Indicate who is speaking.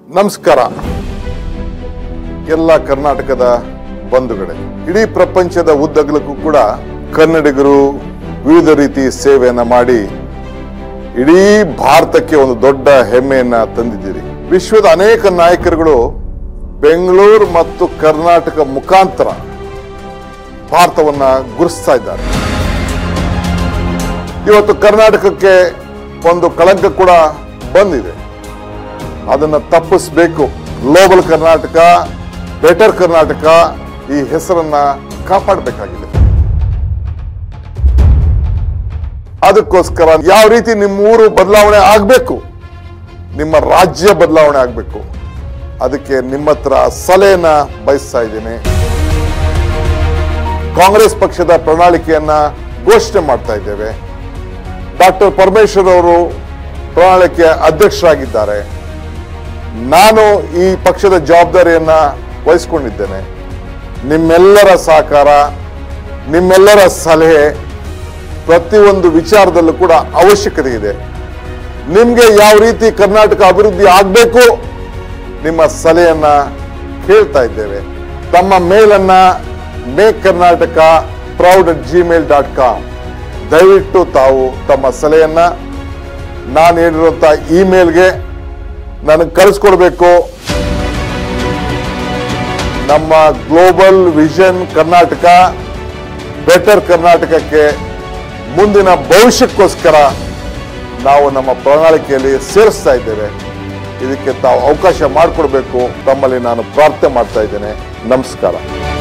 Speaker 1: ನಮಸ್ಕಾರ ಎಲ್ಲ ಕರ್ನಾಟಕದ ಬಂಧುಗಳೇ ಇಡೀ ಪ್ರಪಂಚದ ಉದ್ದಗಲಕ್ಕೂ ಕೂಡ ಕನ್ನಡಿಗರು ವಿವಿಧ ರೀತಿ ಸೇವೆಯನ್ನ ಮಾಡಿ ಇಡೀ ಭಾರತಕ್ಕೆ ಒಂದು ದೊಡ್ಡ ಹೆಮ್ಮೆಯನ್ನ ತಂದಿದ್ದೀರಿ ವಿಶ್ವದ ಅನೇಕ ನಾಯಕರುಗಳು ಬೆಂಗಳೂರು ಮತ್ತು ಕರ್ನಾಟಕ ಮುಖಾಂತರ ಭಾರತವನ್ನ ಗುರುಸ್ತಾ ಇದ್ದಾರೆ ಇವತ್ತು ಕರ್ನಾಟಕಕ್ಕೆ ಒಂದು ಕಳಂಕ ಕೂಡ ಬಂದಿದೆ ಅದನ್ನು ತಪ್ಪಿಸ್ಬೇಕು ಗ್ಲೋಬಲ್ ಕರ್ನಾಟಕ ಬೆಟರ್ ಕರ್ನಾಟಕ ಈ ಹೆಸರನ್ನ ಕಾಪಾಡಬೇಕಾಗಿದೆ ಅದಕ್ಕೋಸ್ಕರ ಯಾವ ರೀತಿ ನಿಮ್ಮ ಊರು ಬದಲಾವಣೆ ಆಗಬೇಕು ನಿಮ್ಮ ರಾಜ್ಯ ಬದಲಾವಣೆ ಆಗಬೇಕು ಅದಕ್ಕೆ ನಿಮ್ಮ ಹತ್ರ ಸಲಹೆಯನ್ನ ಬಯಸ್ತಾ ಇದ್ದೇನೆ ಕಾಂಗ್ರೆಸ್ ಪಕ್ಷದ ಪ್ರಣಾಳಿಕೆಯನ್ನ ಘೋಷಣೆ ಮಾಡ್ತಾ ಇದ್ದೇವೆ ಡಾಕ್ಟರ್ ಪರಮೇಶ್ವರ್ ಅವರು ಪ್ರಣಾಳಿಕೆಯ ಅಧ್ಯಕ್ಷರಾಗಿದ್ದಾರೆ ನಾನು ಈ ಪಕ್ಷದ ಜವಾಬ್ದಾರಿಯನ್ನ ವಹಿಸ್ಕೊಂಡಿದ್ದೇನೆ ನಿಮ್ಮೆಲ್ಲರ ಸಹಕಾರ ನಿಮ್ಮೆಲ್ಲರ ಸಲಹೆ ಪ್ರತಿಯೊಂದು ವಿಚಾರದಲ್ಲೂ ಕೂಡ ಅವಶ್ಯಕತೆ ಇದೆ ನಿಮ್ಗೆ ಯಾವ ರೀತಿ ಕರ್ನಾಟಕ ಅಭಿವೃದ್ಧಿ ಆಗಬೇಕು ನಿಮ್ಮ ಸಲಹೆಯನ್ನ ಕೇಳ್ತಾ ಇದ್ದೇವೆ ತಮ್ಮ ಮೇಲನ್ನ make Karnataka proud at Gmail dot com ದಯವಿಟ್ಟು ತಾವು ತಮ್ಮ ಸಲಹೆಯನ್ನ ನಾನು ಹೇಳಿರುವಂತ ಇಮೇಲ್ಗೆ ನನಗೆ ಕಳಿಸ್ಕೊಡ್ಬೇಕು ನಮ್ಮ ಗ್ಲೋಬಲ್ ವಿಷನ್ ಕರ್ನಾಟಕ ಬೆಟರ್ ಕರ್ನಾಟಕಕ್ಕೆ ಮುಂದಿನ ಭವಿಷ್ಯಕ್ಕೋಸ್ಕರ ನಾವು ನಮ್ಮ ಪ್ರಣಾಳಿಕೆಯಲ್ಲಿ ಸೇರಿಸ್ತಾ ಇದ್ದೇವೆ ಇದಕ್ಕೆ ತಾವು ಅವಕಾಶ ಮಾಡಿಕೊಡ್ಬೇಕು ತಮ್ಮಲ್ಲಿ ನಾನು ಪ್ರಾರ್ಥನೆ ಮಾಡ್ತಾ ಇದ್ದೇನೆ ನಮಸ್ಕಾರ